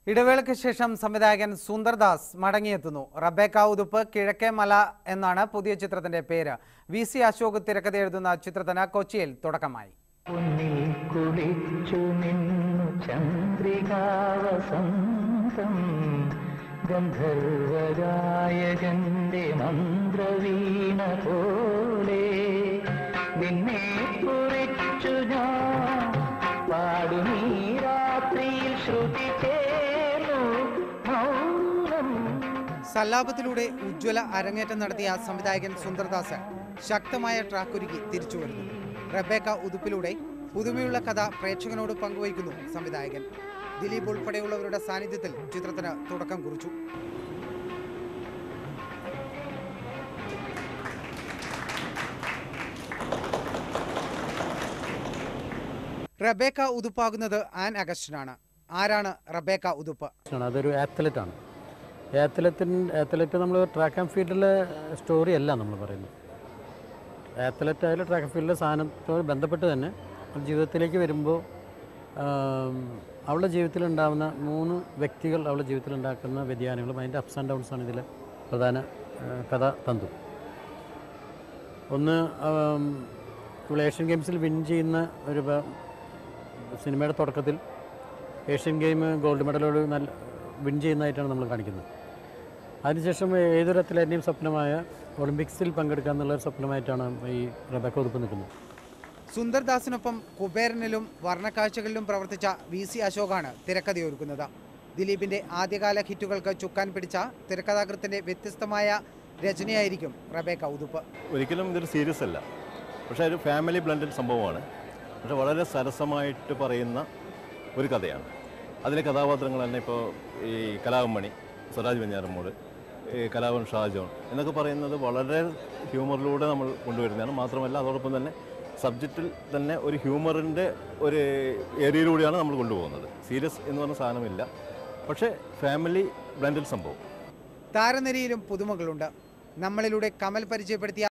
ഇടവേളയ്ക്ക് ശേഷം സംവിധായകൻ സുന്ദർദാസ് മടങ്ങിയെത്തുന്നു റബേക്ക ഉതുപ്പ് കിഴക്കേ മല എന്നാണ് പുതിയ ചിത്രത്തിന്റെ പേര് വി സി അശോക് തിരക്കഥ എഴുതുന്ന ചിത്രത്തിന് കൊച്ചിയിൽ തുടക്കമായി പൊന്നിൽ കുളിച്ചു നിന്നു ചന്ദ്രികാവസന്തം ഗന്ധർവഗായകന്റെ മന്ത്രവീണ പോലെ നിന്നെ കുറിച്ചു ഞാൻ പാടുമീ രാത്രിയിൽ ശ്രുതി ചേർന്നു മൗനം സല്ലാപത്തിലൂടെ ഉജ്ജ്വല അരങ്ങേറ്റം നടത്തിയ സംവിധായകൻ സുന്ദർദാസ് ശക്തമായ ട്രാക്കൊരുക്കി തിരിച്ചു വരുന്നു റബേക്ക ഉതുപ്പിലൂടെ പുതുമയുള്ള കഥ പ്രേക്ഷകനോട് പങ്കുവയ്ക്കുന്നു സംവിധായകൻ ദിലീപ് ഉൾപ്പെടെയുള്ളവരുടെ സാന്നിധ്യത്തിൽ ചിത്രത്തിന് തുടക്കം കുറിച്ചു റബേക്ക ഉതുപ്പാകുന്നത് ആൻ അഗസ്റ്റിനാണ് ആരാണ് റബേക്ക ഉതുപ്പ് ആണ് അതൊരു ആത്ലറ്റാണ് ആത്ലറ്റിൻ ആത്ലറ്റ് നമ്മൾ ട്രാക്ക് ആൻഡ് ഫീൽഡിലെ സ്റ്റോറി അല്ല നമ്മൾ പറയുന്നത് ആത്ലറ്റ് ആയാലും ട്രാക്ക് ആൻഡ് ഫീൽഡിലെ സാധനത്തോട് ബന്ധപ്പെട്ട് തന്നെ അവൾ ജീവിതത്തിലേക്ക് വരുമ്പോൾ ആം, അവളുടെ ജീവിതത്തിലുണ്ടാകുന്ന മൂന്ന് വ്യക്തികൾ അവളുടെ ജീവിതത്തിൽ ഉണ്ടാക്കുന്ന വ്യതിയാനങ്ങളും അതിൻ്റെ അപ്സ് ആൻഡ് ഡൗൺസാണ് ഇതിലെ പ്രധാന ആ, കഥ തന്തു ഒന്ന് ആം, ഇവൾ ഏഷ്യൻ ഗെയിംസിൽ വിൻ ചെയ്യുന്ന ഒരു പ- സിനിമയുടെ തുടക്കത്തിൽ ഏഷ്യൻ ഗെയിം ഗോൾഡ് മെഡലോട് നല്ല വിൻ ചെയ്യുന്നതായിട്ടാണ് നമ്മൾ കാണിക്കുന്നത് അതിനുശേഷം ഏതൊരു അത്ലറ്റിൻ്റെയും സ്വപ്നമായ ഒളിമ്പിക്സിൽ പങ്കെടുക്കുക എന്നുള്ള ഒരു സ്വപ്നമായിട്ടാണ് ഈ റബക്ക ഉതുപ്പ് നിൽക്കുന്നത് സുന്ദർദാസിനൊപ്പം കുബേരനിലും വർണ്ണക്കാഴ്ചകളിലും പ്രവർത്തിച്ച വി സി അശോകാണ് തിരക്കഥയൊരുക്കുന്നത് ദിലീപിന്റെ ആദ്യകാല ഹിറ്റുകൾക്ക് ചുക്കാൻ പിടിച്ച തിരക്കഥാകൃത്തിന്റെ വ്യത്യസ്തമായ രചനയായിരിക്കും റബേക്ക ഉതുപ്പ് ഒരിക്കലും ഇതൊരു സീരിയസ് അല്ല പക്ഷേ ഒരു ഫാമിലി ബ്ലൻഡഡ് സംഭവമാണ് പക്ഷെ വളരെ സരസമായിട്ട് പറയുന്ന ഒരു കഥയാണ് അതിലെ കഥാപാത്രങ്ങൾ തന്നെ ഇപ്പോൾ ഈ കലാവൻ മണി സ്വരാജ് വെഞ്ഞാറമ്മൂട് ഈ കലാവൻ ഷാജോൺ എന്നൊക്കെ പറയുന്നത് വളരെ ഹ്യൂമറിലൂടെ നമ്മൾ കൊണ്ടുവരുന്നതാണ് മാത്രമല്ല അതോടൊപ്പം തന്നെ സബ്ജക്റ്റിൽ തന്നെ ഒരു ഹ്യൂമറിൻ്റെ ഒരു ഏരിയയിലൂടെയാണ് നമ്മൾ കൊണ്ടുപോകുന്നത് സീരിയസ് എന്ന് പറഞ്ഞ സാധനമില്ല പക്ഷേ ഫാമിലി ബ്ലൻഡഡ് സംഭവം താരനിരയിലും പുതുമകളുണ്ട് നമ്മളിലൂടെ കമൽ പരിചയപ്പെടുത്തിയ